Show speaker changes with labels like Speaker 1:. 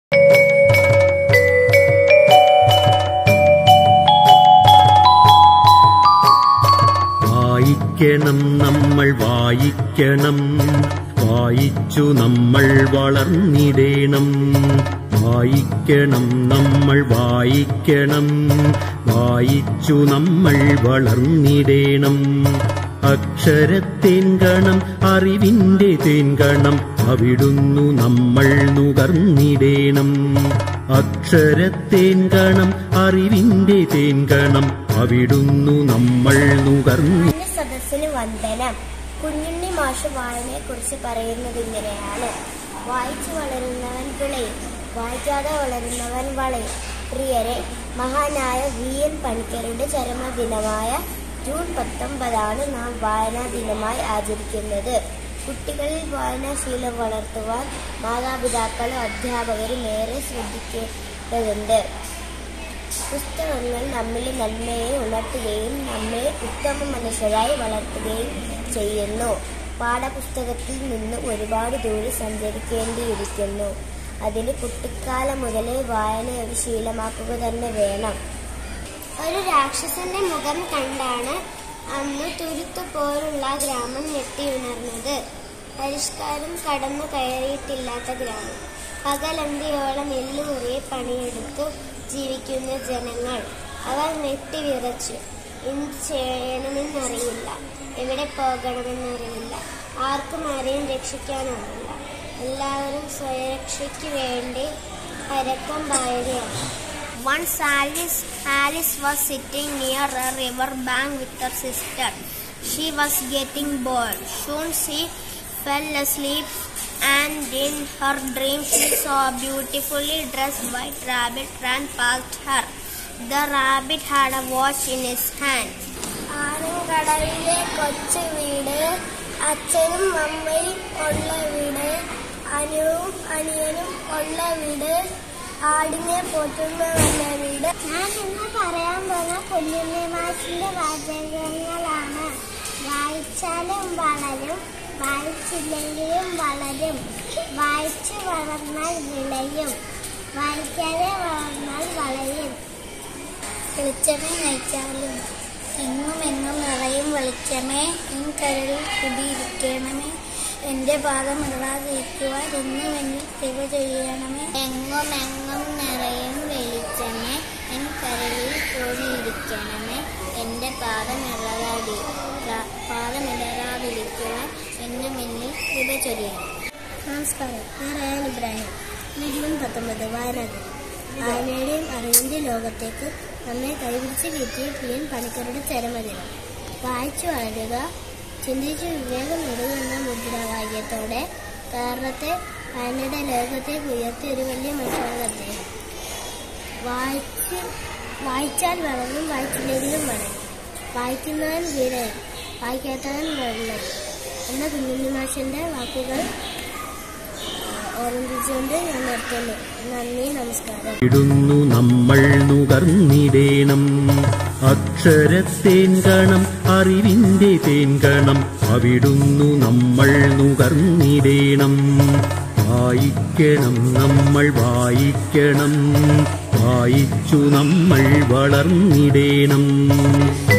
Speaker 1: വായിക്കണം നമ്മൾ വായിക്കണം വായിച്ചു നമ്മൾ വളർന്നിടേണം വായിക്കണം നമ്മൾ വായിക്കണം വായിച്ചു നമ്മൾ വളർന്നിടേണം അക്ഷരത്തേൻകണം അറിവിന്റെ തേൻകണം അവിടുന്നു നമ്മൾ നുകർന്നിടേണം അക്ഷരത്തേൻകണം അറിവിന്റെ തേൻകണം അവിടുന്നു നമ്മൾ നുകർന്നി
Speaker 2: ഇന്ന് സദസ്സിന് വന്ദനം കുഞ്ഞുണ്ണി മാഷ് വായനയെ കുറിച്ച് പറയുന്നത് ഇങ്ങനെയാണ് വായിച്ചു വളരുന്നവൻ വിളയും വായിക്കാതെ വളരുന്നവൻ വളയും പ്രിയരെ മഹാനായ വി എൻ പണിക്കരുടെ ചരമദിനമായ ജൂൺ പത്തൊമ്പതാണ് നാം വായനാ ദിനമായി ആചരിക്കുന്നത് കുട്ടികളിൽ വായനാശീലം വളർത്തുവാൻ മാതാപിതാക്കളും അധ്യാപകരും ഏറെ ശ്രദ്ധിക്കേണ്ടതുണ്ട് പുസ്തകങ്ങൾ നമ്മിൽ നന്മയെ ഉണർത്തുകയും നമ്മെ ഉത്തമ മനുഷ്യരായി വളർത്തുകയും ചെയ്യുന്നു പാഠപുസ്തകത്തിൽ നിന്ന് ഒരുപാട് ദൂരെ സഞ്ചരിക്കേണ്ടിയിരിക്കുന്നു അതിന് കുട്ടിക്കാലം മുതലേ വായന ഒരു ശീലമാക്കുക തന്നെ വേണം ഒരു രാക്ഷസന്റെ മുഖം കണ്ടാണ് അന്ന് തുരുത്തു പോലുള്ള ഗ്രാമം ഞെട്ടിയുണർന്നത് പരിഷ്കാരം കടന്നു കയറിയിട്ടില്ലാത്ത ഗ്രാമം പകലന്തിയോളം എല്ലുമുറിയെ പണിയെടുത്തു ജീവിക്കുന്ന ജനങ്ങൾ അവർ നെട്ടിവിറച്ചു എന്ത് ചെയ്യണമെന്നറിയില്ല എവിടെ പോകണമെന്നറിയില്ല ആർക്കും ആരെയും രക്ഷിക്കാനാവില്ല എല്ലാവരും സ്വയരക്ഷയ്ക്ക് വേണ്ടി പരക്കം പായുകയാണ് Once Alice, Alice was sitting near a river bank with her sister. She was getting bored. Soon she fell asleep and in her dream she saw a beautifully dressed white rabbit run past her. The rabbit had a watch in his hand. ആനങ്കടലിലെ കൊച്ചു വീട് അച്ഛനും അമ്മയും ഉള്ള വീട് അനുവും അനിയനും ഉള്ള വീട് ആടിനെ പോറ്റുന്ന നല്ല വീട് ഞാൻ ഇന്ന് പറയാൻ പോകുന്ന കുഞ്ഞുണ്ണി മാഷിന്റെ വാചകങ്ങളാണ് വായിച്ചാലും വളരും വായിച്ചില്ലെങ്കിലും വളരും വായിച്ചു വളർന്നാൽ വിളയും വായിക്കാതെ വളർന്നാൽ വളയും വെളിച്ചമേ നയിച്ചാലും എങ്ങും എങ്ങും നിറയും വെളിച്ചമേ എൻ കരളിൽ കുടിയിരിക്കണമേ എന്റെ പാദം ഇടാതിരിക്കുവാൻ എന്നും എന്നിൽ കൃപ ചെയ്യണമേ എങ്ങും എങ്ങും നിറയും വെളിച്ചമേ എൻ കരളിൽ കൂടിയിരിക്കണമേ എന്റെ പാദം ഇളകാതി പാദം ഇടറാതിരിക്കുവാൻ എന്നും എന്നിൽ കൃപ ചൊരിയണം നമസ്കാരം ഞാൻ റയാൻ ഇബ്രാഹിം ഇന്ന് ജൂൺ പത്തൊമ്പത് വായനാ ദിനം വായനയുടെയും അറിവിന്റെ ലോകത്തേക്ക് നമ്മെ കൈപിടിച്ച് കയറ്റിയ പി എൻ പണിക്കരുടെ ചരമദിനം വായിച്ചു വളരുക ചിന്തിച്ച് വിവേകം നേടുക എന്ന മുദ്രാവാക്യത്തോടെ കേരളത്തെ വായനയുടെ ലോകത്തേക്ക് ഉയർത്തിയ ഒരു വലിയ മനുഷ്യനാണ് അദ്ദേഹം വായിച്ച് വായിച്ചാൽ വളർന്നും വായിച്ചില്ലെങ്കിലും വളരും വായിക്കുന്നവൻ വീരൻ വായിക്കാത്തവൻ വെള്ളം എന്ന കുഞ്ഞുണ്ണി മാഷിന്റെ വാക്കുകൾ ഓർമ്മിപ്പിച്ചുകൊണ്ട് ഞാൻ നിർത്തുന്നു നന്ദി നമസ്കാരം
Speaker 1: ഇടുന്നു നമ്മൾ നുകർന്നിടേണം അക്ഷരത്തേൻകണം അറിവിന്റെ തേൻകണം അവിടുന്നു നമ്മൾ നുകർന്നിടേണം വായിക്കണം നമ്മൾ വായിക്കണം വായിച്ചു നമ്മൾ വളർന്നിടേണം